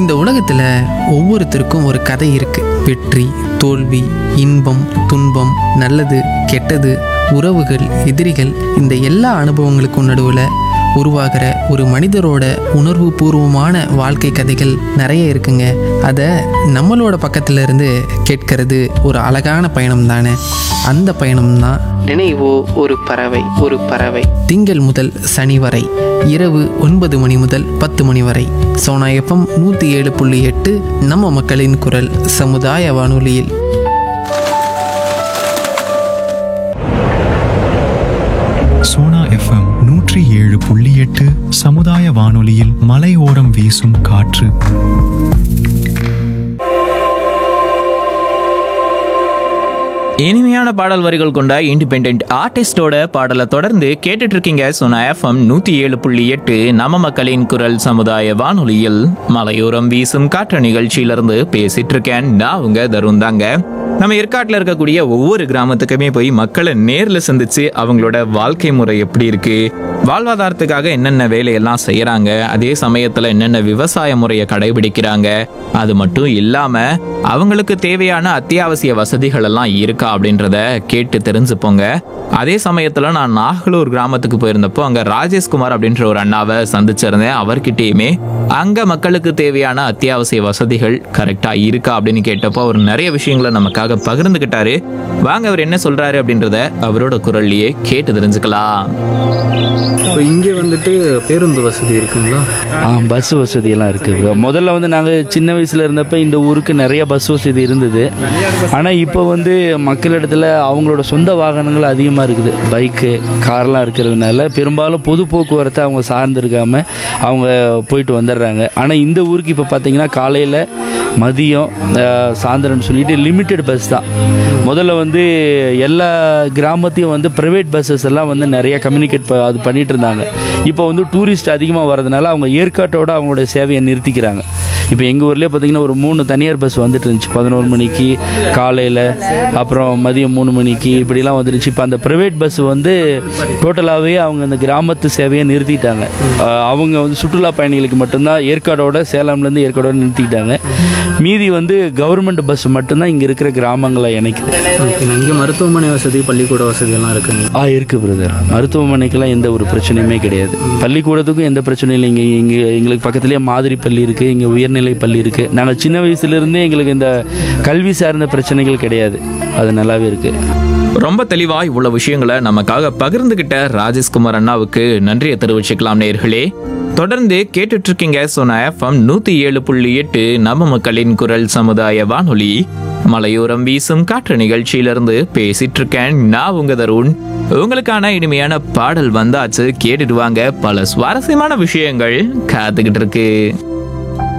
இந்த உலகத்துல ஒவ்வொருத்தருக்கும் ஒரு கதை இருக்கு வெற்றி தோல்வி இன்பம் துன்பம் நல்லது கெட்டது உறவுகள் எதிரிகள் இந்த எல்லா அனுபவங்களுக்கும் நடுவில் உருவாகிற ஒரு மனிதரோட உணர்வு பூர்வமான வாழ்க்கை கதைகள் நிறைய இருக்குங்க அதை நம்மளோட பக்கத்துல இருந்து கேட்கறது ஒரு அழகான பயணம் தானே அந்த பயணம் தான் நினைவோ ஒரு பறவை ஒரு பறவை திங்கள் முதல் சனி வரை இரவு ஒன்பது மணி முதல் பத்து மணி வரை சோனா எஃப்எம் நூற்றி ஏழு புள்ளி எட்டு நம்ம மக்களின் குரல் சமுதாய வானொலியில் சோனா எஃப்எம் நூற்றி ஏழு புள்ளி எட்டு சமுதாய வானொலியில் மலையோரம் வீசும் காற்று இனிமையான பாடல் வரிகள் கொண்ட இண்டிபெண்ட் ஆர்டிஸ்டோட பாடலை தொடர்ந்து கேட்டுட்டு இருக்கீங்க சொன்ன எஃப்எம் நூத்தி ஏழு புள்ளி எட்டு நம்ம மக்களின் குரல் சமுதாய வானொலியில் மலையோரம் வீசும் காற்று நிகழ்ச்சியிலிருந்து பேசிட்டு இருக்கேன் நான் உங்க தருண் தாங்க நம்ம ஏற்காட்டில் இருக்கக்கூடிய ஒவ்வொரு கிராமத்துக்குமே போய் மக்களை நேர்ல சந்திச்சு அவங்களோட வாழ்க்கை முறை எப்படி இருக்கு வாழ்வாதாரத்துக்காக என்னென்ன வேலையெல்லாம் செய்யறாங்க அதே சமயத்துல என்னென்ன விவசாய முறையை கடைபிடிக்கிறாங்க அது மட்டும் இல்லாம அவங்களுக்கு தேவையான அத்தியாவசிய வசதிகள் எல்லாம் இருக்கா அப்படின்றத கேட்டு தெரிஞ்சுப்போங்க அதே சமயத்துல நான் நாகலூர் கிராமத்துக்கு போயிருந்தப்போ அங்க ராஜேஷ்குமார் அப்படின்ற ஒரு அண்ணாவை சந்திச்சிருந்தேன் அவர்கிட்டயுமே அங்க மக்களுக்கு தேவையான அத்தியாவசிய வசதிகள் கரெக்டா இருக்கா அப்படின்னு கேட்டப்போ அவர் நிறைய விஷயங்களை நமக்காக பகிர்ந்துகிட்டாரு வாங்க அவர் என்ன சொல்றாரு அப்படின்றத அவரோட குரல்லையே கேட்டு தெரிஞ்சுக்கலாம் இப்போ இங்கே வந்துட்டு பேருந்து வசதி இருக்குங்களா ஆ பஸ் வசதியெல்லாம் இருக்குது முதல்ல வந்து நாங்கள் சின்ன வயசில் இருந்தப்ப இந்த ஊருக்கு நிறைய பஸ் வசதி இருந்தது ஆனால் இப்போ வந்து மக்களிடத்துல அவங்களோட சொந்த வாகனங்கள் அதிகமாக இருக்குது பைக்கு கார்லாம் இருக்கிறதுனால பெரும்பாலும் பொது போக்குவரத்தை அவங்க சார்ந்து இருக்காம அவங்க போயிட்டு வந்துடுறாங்க ஆனால் இந்த ஊருக்கு இப்போ பார்த்தீங்கன்னா காலையில் மதியம் அஹ், சாயந்தரம்னு சொல்லிட்டு லிமிட்டெட் பஸ் தான் முதல்ல வந்து எல்லா கிராமத்தையும் வந்து ப்ரைவேட் பஸ்ஸஸ் எல்லாம் வந்து நிறைய கம்யூனிகேட் அது பண்ணிட்டு இருந்தாங்க இப்போ வந்து டூரிஸ்ட் அதிகமாக வர்றதுனால அவங்க ஏற்காட்டோட அவங்களுடைய சேவையை நிறுத்திக்கிறாங்க இப்போ எங்கள் ஊர்லேயே பார்த்தீங்கன்னா ஒரு மூணு தனியார் பஸ் வந்துட்டு இருந்துச்சு பதினோரு மணிக்கு காலையில் அப்புறம் மதியம் மூணு மணிக்கு இப்படிலாம் வந்துருச்சு இப்போ அந்த ப்ரைவேட் பஸ் வந்து டோட்டலாகவே அவங்க அந்த கிராமத்து சேவையை நிறுத்திட்டாங்க அஹ் அவங்க வந்து சுற்றுலா பயணிகளுக்கு மட்டும்தான் ஏற்காடோட சேலம்லேருந்து ஏற்காடோட நிறுத்திட்டாங்க மீதி வந்து கவர்மெண்ட் பஸ் மட்டும்தான் இங்கே இருக்கிற கிராமங்களை இணைக்குது ஓகே இங்கே மருத்துவமனை வசதி பள்ளிக்கூட வசதி எல்லாம் இருக்குங்க ஆ இருக்கு பிரதர் மருத்துவமனைக்கெல்லாம் எந்த ஒரு பிரச்சனையுமே கிடையாது பள்ளிக்கூடத்துக்கும் எந்த பிரச்சனையும் இல்லை இங்கே இங்கே எங்களுக்கு பக்கத்துலேயே மாதிரி பள்ளி இருக்குது இங்கே உயர்நிலை பள்ளி இருக்குது நாங்கள் சின்ன வயசுலேருந்தே எங்களுக்கு இந்த கல்வி சார்ந்த பிரச்சனைகள் கிடையாது அது நல்லாவே இருக்குது ரொம்ப தெளிவா இவ்வளவு விஷயங்களை நமக்காக பகிர்ந்துகிட்ட ராஜேஷ்குமார் அண்ணாவுக்கு நன்றியை தெரிவிச்சுக்கலாம் நேர்களே தொடர்ந்து கேட்டுட்டு இருக்கீங்க சொன்ன எஃப்எம் நூத்தி ஏழு புள்ளி எட்டு நம்ம மக்களின் குரல் சமுதாய வானொலி மலையோரம் வீசும் காற்று நிகழ்ச்சியிலிருந்து பேசிட்டு இருக்கேன் நான் உங்க தருண் உங்களுக்கான இனிமையான பாடல் வந்தாச்சு கேட்டுட்டு வாங்க பல சுவாரஸ்யமான விஷயங்கள் காத்துக்கிட்டு இருக்கு